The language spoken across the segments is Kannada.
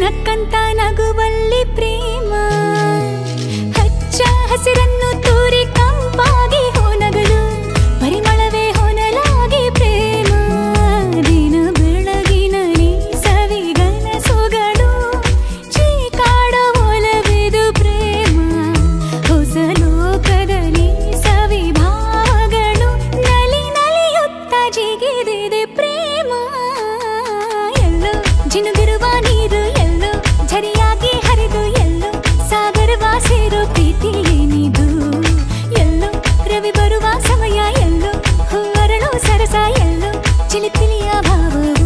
ನಕ್ಕಂತ ನಗುವಲ್ಲಿ ಪ್ರೇಮ ಹಚ್ಚ ಹಸಿರನ್ನು ತೂರಿ ಕಂಪಾಗಿ ಹೋನಗಲು ಪರಿಮಳವೇ ಹೊನಲಾಗಿ ಪ್ರೇಮ ದಿನ ಬೆಳಗಿನ ನೀ ಸವಿಗನ ಸೊಗಡು ಚೀಕಾಡ ಒಲವಿದು ಪ್ರೇಮ ಹೊಸ ಲೋಕದಲ್ಲಿ ಸವಿಭಾವಗಳು ನಲಿ ನಲಿಯುತ್ತ ಜಿಗಿದಿದೆ ಪ್ರೇಮ ಎಲ್ಲೋ ಜಿನುಗಿರುವ ನೀರು ಎಲ್ಲೋ ಝರಿಯಾಗಿ ಹರಿದು ಎಲ್ಲೋ ಸಾಗರವ ಸೇರೋ ಪ್ರೀತಿ ಏನಿದು ಎಲ್ಲೋ ರವಿ ಬರುವ ಸಮಯ ಎಲ್ಲೋ ಹೂವರಳು ಸರಸ ಎಲ್ಲೋ ಚಿಲಿಪಿಲಿಯ ಭಾವವು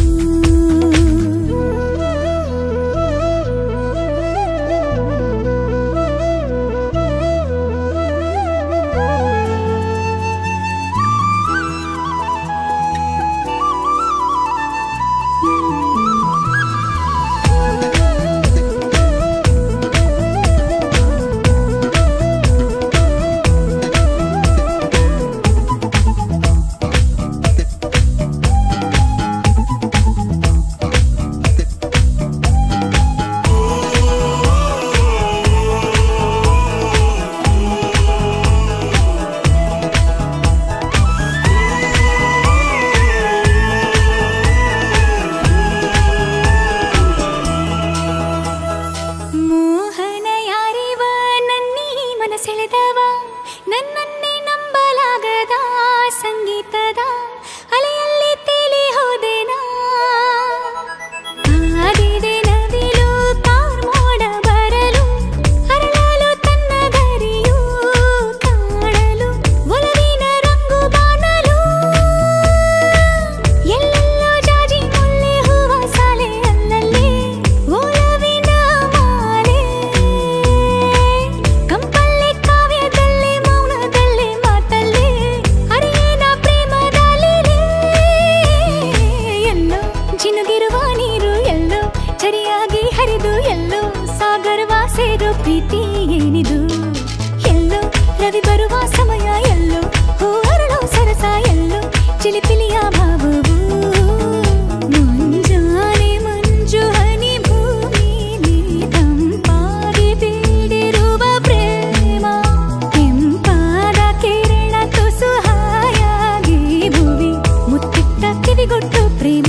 ಮೋಹನ ಯಾರಿವ ನನ್ನೀ ಮನಸೆಳೆದವ ನನ್ನನ್ನೇ ನಂಬಲಾಗದ ಸಂಗೀತದ ಅಲೆಯಲ್ಲಿ ತೇಲಿ ಹೋದೆನಾ ಕಾದಿದೆ ನವಿಲು ಕಾರ್ಮೋಡ ಬರಲು ಅರಳಲು ತನ್ನ ಗರಿಯು ಕಾಣಲು ಒಲವಿನ ರಂಗು ಬಾನಲು ಎಲ್ಲೆಲ್ಲೋ ಜಾಜಿ ಮುಳ್ಳೆ ಹೂವ ಸಾಲೆ ಅಲ್ಲಲ್ಲಿ ಒಲವಿನ ಮಾಲೆ ಕಂಪಲ್ಲಿ ಕಾವ್ಯದಲ್ಲಿ ಮೌನದಲ್ಲಿ ಮಾತಲ್ಲಿ ಅರಿಯೇನ ಪ್ರೇಮದಲ್ಲಿ ಎಲ್ಲೋ ಜಿನುಗಿರುವ ನೀರು ಎಲ್ಲೋ ಚರಿಯಾಗಿ ಹರಿದು ಎಲ್ಲೋ ಸಾಗರವ ಸೇರೋ ಪ್ರೀತಿ ಏನಿದು ಎಲ್ಲೋ ರವಿ ಬರುವ ಸಮಯ ಎಲ್ಲೋ ಹೂವರಳೋ ಸರಸ ಎಲ್ಲೋ ಚಿಲಿಪಿಲಿಯ ಭಾವವು ಮುಂಜಾನೆ ಮಂಜು ಹನಿ ಭೂಮಿಲಿ ತಂಪಾಗಿ ಬೀಡಿರುವ ಪ್ರೇಮ ಕೆಂಪಾದ ಕಿರಣ ತುಸು ಹಾಯಾಗಿ ಭುವಿ ಮುತ್ತಿಟ್ಟ ಕಿವಿಗೊಟ್ಟು ಪ್ರೇಮ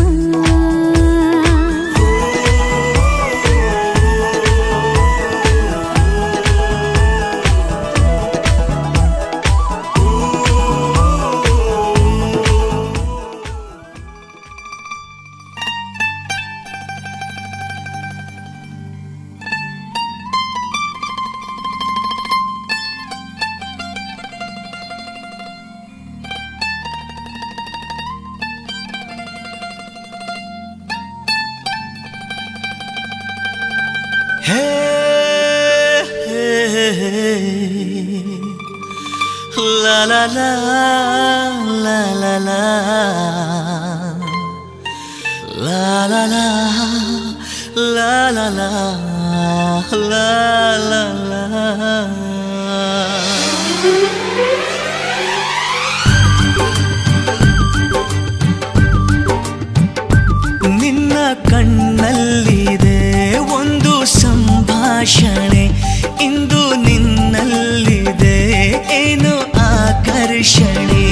ಹೇ ಹೇ, ಹೇ, ಲಾ ಲಾ ಲಾ ಲಾ ಲಾ ಲಾ ಲಾ ಲಾ ಲಾ ಲಾ ಲಾ ಲಾ ಲಾ ಲಾ ಲಾ ನಿನ್ನ ಕಣ್ಣಲ್ಲಿದೆ ಒಂದು ಸಂಭಾಷಣೆ ಇಂದು ನಿನ್ನಲ್ಲಿದೆ ಏನು ಆಕರ್ಷಣೆ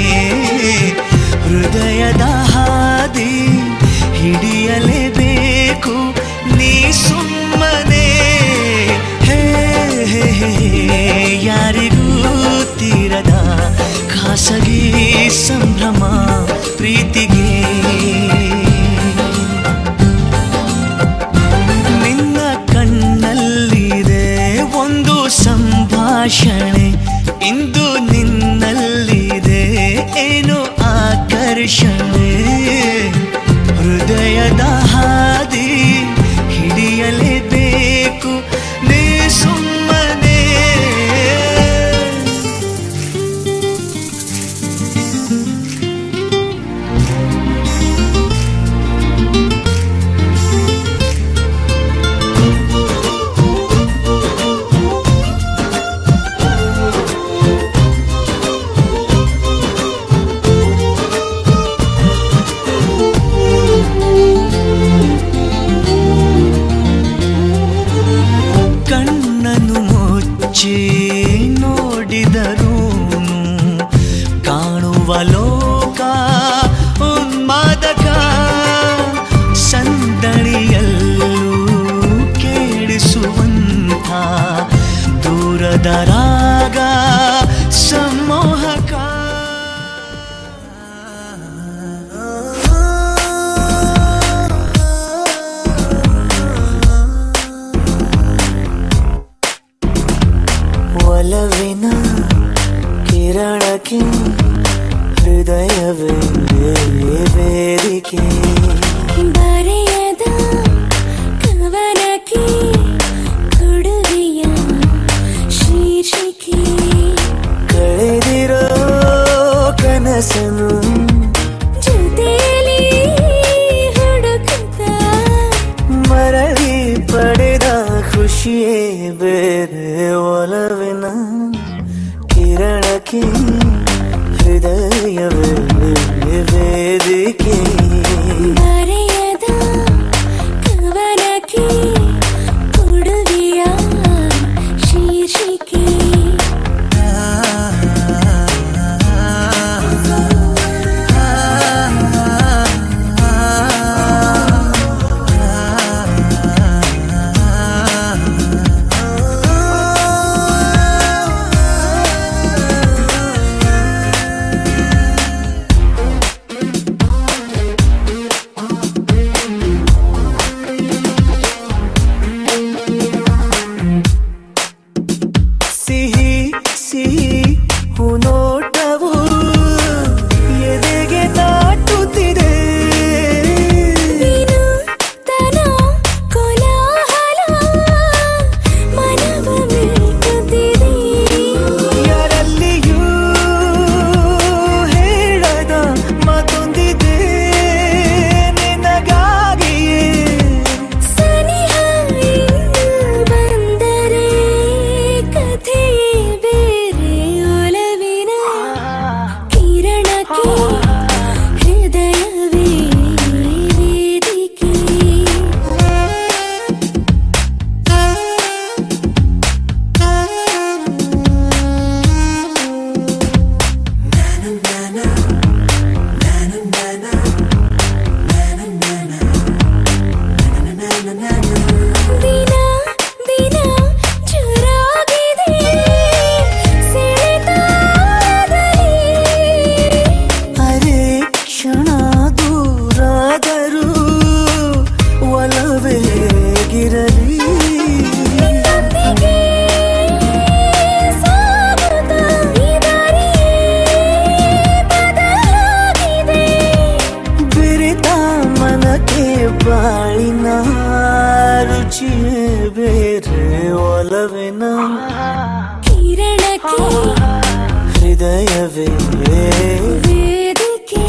ಹೃದಯದ ಹಾದಿ ಹಿಡಿಯಲೇಬೇಕು ನೀ ಸುಮ್ಮನೆ ಹೇ ಹೇ, ಹೇ, ಯಾರಿಗೂ ತೀರದ ಖಾಸಗಿ ಸಂಭ್ರಮ ಪ್ರೀತಿಗೆ ನಿನ್ನ ಕಣ್ಣಲ್ಲಿದೆ ಒಂದು ಸಂಭಾಷಣೆ ಇಂದು ನಿನ್ನಲ್ಲಿದೆ ಏನು ಆಕರ್ಷಣೆ ಹೃದಯದ ಹಾದಿ ಹಿಡಿಯಲೇಬೇಕು ನೀ ಸುಮ್ಮನೆ ಪ್ರೇಮದ ರಾಗ ಸಮ್ಮೋಹಕ ಒಲವಿನ ಕಿರಣಕ್ಕೆ ಹೃದಯವೇ ವೇದಿಕೆ ಬರೆಯದ ಕವನಕ್ಕೆ ಕೊಡುಗೆಯ ಶೀರ್ಷಿಕೆ ಕಳೆದಿರೋ ಕನಸನು ಜೊತೆಯಲ್ಲಿ ಹುಡುಕುತ್ತ ಮರಳಿ ಪಡೆದ ಖುಷಿಯೇ ಬೇರೆ ಒಲವಿನ ಕಿರಣಕ್ಕೆ ಹೃದಯವೇ ವೇದಿಕೆ ಬರೆಯದ ಕವನಕ್ಕೆ ಕೊಡುಗೆಯ ಶೀರ್ಷಿಕೆ ಸಿಹಿ ಸಿಹಿ ಹುನೋಟವು ಎದೆಗೆ ತಾಟುತ್ತಿದೆ ವಿನೂತನ ಕೋಲಾಹಲ ಮನವ ಮೀಟುತ್ತಿದೆ ಯಾರಲ್ಲಿಯೂ ಹೇಳದ ಮತ್ತೊಂದಿದೆ ನಿನಗಾಗಿಯೇ ಸನಿಹ ಬಂದರೆ ಕಥೆ ಬೇರೆ ಒಲವಿನ ಕಿರಣಕ್ಕೆ ಹೃದಯವೇ ವೇದಿಕೆ ದಿನ ದಿನ ಜೋರಾಗಿದೆ ಸೆಳೆತದಲ್ಲಿ ಅರೆ ಕ್ಷಣ ದೂರಾದರೂ ಒಲವೇ ಗಿರಲಿ ನಿನ್ನೊಂದಿಗೆ ಸಾಗುತ್ತಾ ಈ ದಾರಿಯೇ ಬದಲಾಗಿದೆ ಬಿರಿತ ಮನಕ್ಕೆ ಬಾಳಿನ ರುಚಿಯೇ ಬೇರೆ ಒಲವಿನ ಕಿರಣಕ್ಕೆ ಹೃದಯವೇ ವೇದಿಕೆ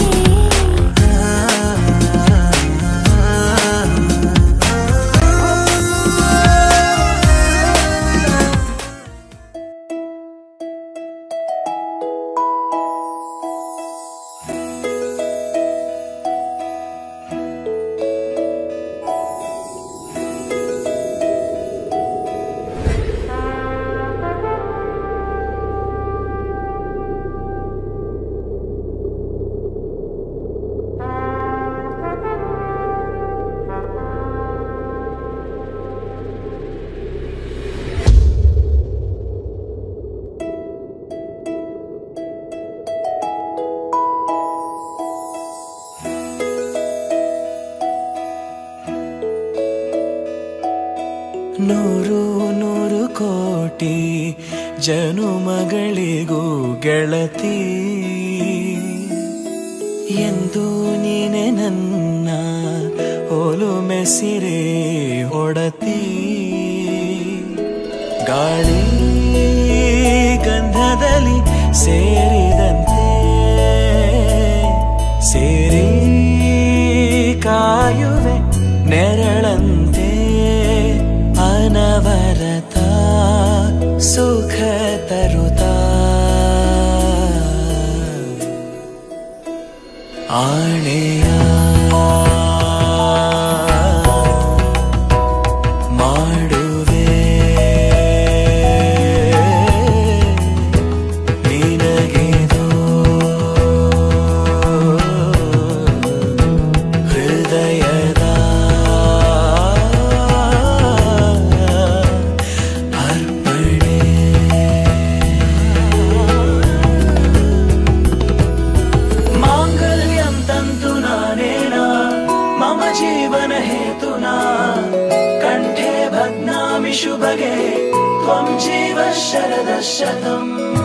ನೂರು ನೂರು ಕೋಟಿ ಜನುಮಗಳಿಗೂ ಗೆಳತಿ ಎಂದು ನೀನೆ ನನ್ನ ಓಲು ಮೆಸಿರೆ ಹೊಡತಿ ಗಾಳಿ ಗಂಧದಲ್ಲಿ ಸೇರಿದಂತೆ ಸೇರಿ ಕಾಯುವೆ ನೆರಳಂತೆ ಅನವರತ ಸುಖ ತರುತ್ತಾ ಆಣೆಯ ಮಾಡುವೆ ನಿನಗಿದು ಹೃದಯದ ಅರ್ಪಣೆ जीवन हेतुना कण्ठे भग्नामि शुभगे त्वं जीव शरदः शतम्